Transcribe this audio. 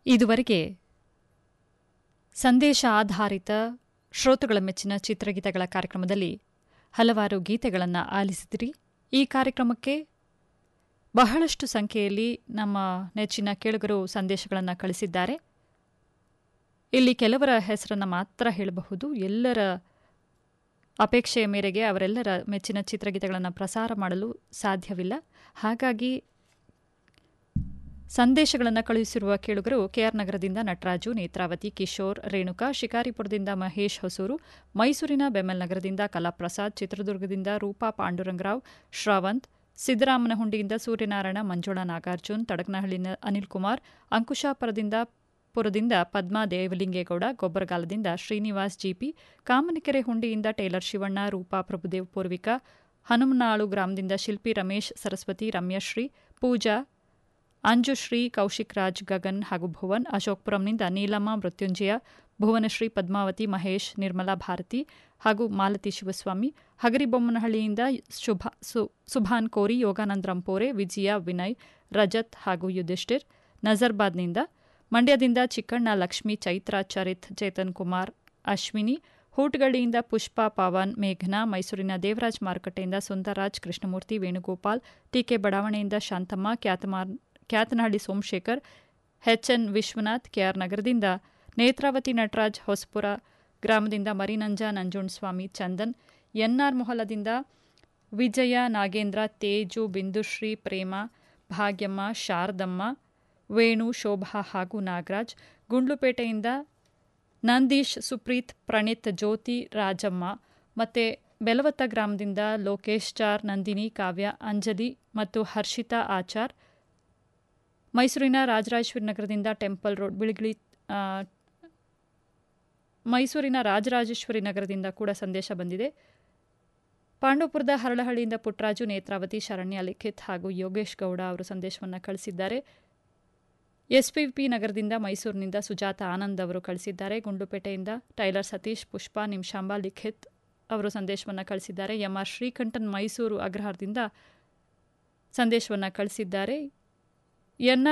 ಇದುವರೆಗೆ ಸಂದೇಶ ಆಧಾರಿತ ಶ್ರೋತೃಗಳ ಮೆಚ್ಚಿನ ಚಿತ್ರಗೀತೆಗಳ ಕಾರ್ಯಕ್ರಮದಲ್ಲಿ ಹಲವಾರು ಗೀತೆಗಳನ್ನು ಆಲಿಸಿದಿರಿ ಈ ಕಾರ್ಯಕ್ರಮಕ್ಕೆ ಬಹಳಷ್ಟು ಸಂಖ್ಯೆಯಲ್ಲಿ ನಮ್ಮ ನೆಚ್ಚಿನ ಕೇಳುಗರು ಸಂದೇಶಗಳನ್ನು ಕಳಿಸಿದ್ದಾರೆ ಇಲ್ಲಿ ಕೆಲವರ ಹೆಸರನ್ನು ಮಾತ್ರ ಹೇಳಬಹುದು ಎಲ್ಲರ ಅಪೇಕ್ಷೆಯ ಮೇರೆಗೆ ಅವರೆಲ್ಲರ ಮೆಚ್ಚಿನ ಚಿತ್ರಗೀತೆಗಳನ್ನು ಪ್ರಸಾರ ಮಾಡಲು ಸಾಧ್ಯವಿಲ್ಲ ಹಾಗಾಗಿ ಸಂದೇಶಗಳನ್ನು ಕಳುಹಿಸಿರುವ ಕೇಳುಗರು ಕೆಆರ್ ನಗರದಿಂದ ನಟರಾಜು ನೇತ್ರಾವತಿ ಕಿಶೋರ್ ರೇಣುಕಾ ಶಿಕಾರಿಪುರದಿಂದ ಮಹೇಶ್ ಹೊಸೂರು ಮೈಸೂರಿನ ಬೆಮೆಲ್ ನಗರದಿಂದ ಕಲಾಪ್ರಸಾದ್ ಚಿತ್ರದುರ್ಗದಿಂದ ರೂಪಾ ಪಾಂಡುರಂಗರಾವ್ ಶ್ರಾವಂತ್ ಸಿದ್ದರಾಮನಹುಂಡಿಯಿಂದ ಸೂರ್ಯನಾರಾಯಣ ಮಂಜುಳಾ ನಾಗಾರ್ಜುನ್ ತಡಕನಹಳ್ಳಿನ ಅನಿಲ್ ಕುಮಾರ್ ಅಂಕುಶಾಪುರದಿಂದ ಪುರದಿಂದ ಪದ್ಮಾ ದೇವಲಿಂಗೇಗೌಡ ಗೊಬ್ಬರಗಾಲದಿಂದ ಶ್ರೀನಿವಾಸ್ ಜಿಪಿ ಕಾಮನಕೆರೆ ಹುಂಡಿಯಿಂದ ಟೇಲರ್ ಶಿವಣ್ಣ ರೂಪಾ ಪ್ರಭುದೇವ್ ಪೂರ್ವಿಕಾ ಹನುಮನಾಳು ಗ್ರಾಮದಿಂದ ಶಿಲ್ಪಿ ರಮೇಶ್ ಸರಸ್ವತಿ ರಮ್ಯಶ್ರೀ ಪೂಜಾ ಅಂಜುಶ್ರೀ ಕೌಶಿಕ್ ರಾಜ್ ಗಗನ್ ಹಾಗೂ ಭುವನ್ ಅಶೋಕ್ಪುರಂನಿಂದ ನೀಲಮ್ಮ ಮೃತ್ಯುಂಜಯ ಭುವನಶ್ರೀ ಪದ್ಮಾವತಿ ಮಹೇಶ್ ನಿರ್ಮಲಾ ಭಾರತಿ ಹಾಗೂ ಮಾಲತಿ ಶಿವಸ್ವಾಮಿ ಹಗರಿಬೊಮ್ಮನಹಳ್ಳಿಯಿಂದ ಶುಭ ಸುಭಾನ್ ಕೋರಿ ಯೋಗಾನಂದ್ ರಂಪೋರೆ ವಿಜಯ ವಿನಯ್ ರಜತ್ ಹಾಗೂ ಯುಧಿಷ್ಠಿರ್ ನಜರ್ಬಾದ್ನಿಂದ ಮಂಡ್ಯದಿಂದ ಚಿಕ್ಕಣ್ಣ ಲಕ್ಷ್ಮಿ ಚೈತ್ರ ಚರಿತ್ ಚೇತನ್ ಕುಮಾರ್ ಅಶ್ವಿನಿ ಹೂಟ್ಗಳ್ಳಿಯಿಂದ ಪುಷ್ಪ ಪವನ್ ಮೇಘನಾ ಮೈಸೂರಿನ ದೇವರಾಜ್ ಮಾರುಕಟ್ಟೆಯಿಂದ ಸುಂದರರಾಜ್ ಕೃಷ್ಣಮೂರ್ತಿ ವೇಣುಗೋಪಾಲ್ ಟಿಕೆ ಬಡಾವಣೆಯಿಂದ ಶಾಂತಮ್ಮ ಖ್ಯಾತಮಾರ್ ಖ್ಯಾತನಹಳ್ಳಿ ಸೋಮಶೇಖರ್ ಎಚ್ಎನ್ ವಿಶ್ವನಾಥ್ ಕೆಆರ್ ನಗರದಿಂದ ನೇತ್ರಾವತಿ ನಟರಾಜ್ ಹೊಸಪುರ ಗ್ರಾಮದಿಂದ ಮರಿನಂಜ ನಂಜುಂಡಸ್ವಾಮಿ ಚಂದನ್ ಎನ್ಆರ್ ಮೊಹಲದಿಂದ ವಿಜಯ ನಾಗೇಂದ್ರ ತೇಜು ಬಿಂದುಶ್ರೀ ಪ್ರೇಮ ಭಾಗ್ಯಮ್ಮ ಶಾರದಮ್ಮ ವೇಣು ಶೋಭಾ ಹಾಗೂ ನಾಗರಾಜ್ ಗುಂಡ್ಲುಪೇಟೆಯಿಂದ ನಂದೀಶ್ ಸುಪ್ರೀತ್ ಪ್ರಣೀತ್ ಜ್ಯೋತಿ ರಾಜಮ್ಮ ಮತ್ತು ಬೆಲವತ್ತ ಗ್ರಾಮದಿಂದ ಲೋಕೇಶ್ ಚಾರ್ ನಂದಿನಿ ಕಾವ್ಯ ಅಂಜಲಿ ಮತ್ತು ಹರ್ಷಿತಾ ಆಚಾರ್ ಮೈಸೂರಿನ ರಾಜರಾಜೇಶ್ವರಿ ನಗರದಿಂದ ಟೆಂಪಲ್ ರೋಡ್ ಬಿಳಿಗಿಳಿ ಮೈಸೂರಿನ ರಾಜರಾಜೇಶ್ವರಿ ನಗರದಿಂದ ಕೂಡ ಸಂದೇಶ ಬಂದಿದೆ ಪಾಂಡವಪುರದ ಹರಳಹಳ್ಳಿಯಿಂದ ಪುಟ್ಟರಾಜು ನೇತ್ರಾವತಿ ಶರಣ್ಯ ಲಿಖಿತ್ ಹಾಗೂ ಯೋಗೇಶ್ ಗೌಡ ಅವರು ಸಂದೇಶವನ್ನು ಕಳಿಸಿದ್ದಾರೆ ಎಸ್ಪಿಪಿ ನಗರದಿಂದ ಮೈಸೂರಿನಿಂದ ಸುಜಾತ ಆನಂದ್ ಅವರು ಕಳಿಸಿದ್ದಾರೆ ಗುಂಡ್ಲುಪೇಟೆಯಿಂದ ಟೈಲರ್ ಸತೀಶ್ ಪುಷ್ಪ ನಿಮಿಷಾಂಬ ಲಿಖಿತ್ ಅವರು ಸಂದೇಶವನ್ನು ಕಳಿಸಿದ್ದಾರೆ ಎಂಆರ್ ಶ್ರೀಕಂಠನ್ ಮೈಸೂರು ಅಗ್ರಹಾರದಿಂದ ಸಂದೇಶವನ್ನು ಕಳಿಸಿದ್ದಾರೆ ಎನ್ಆರ್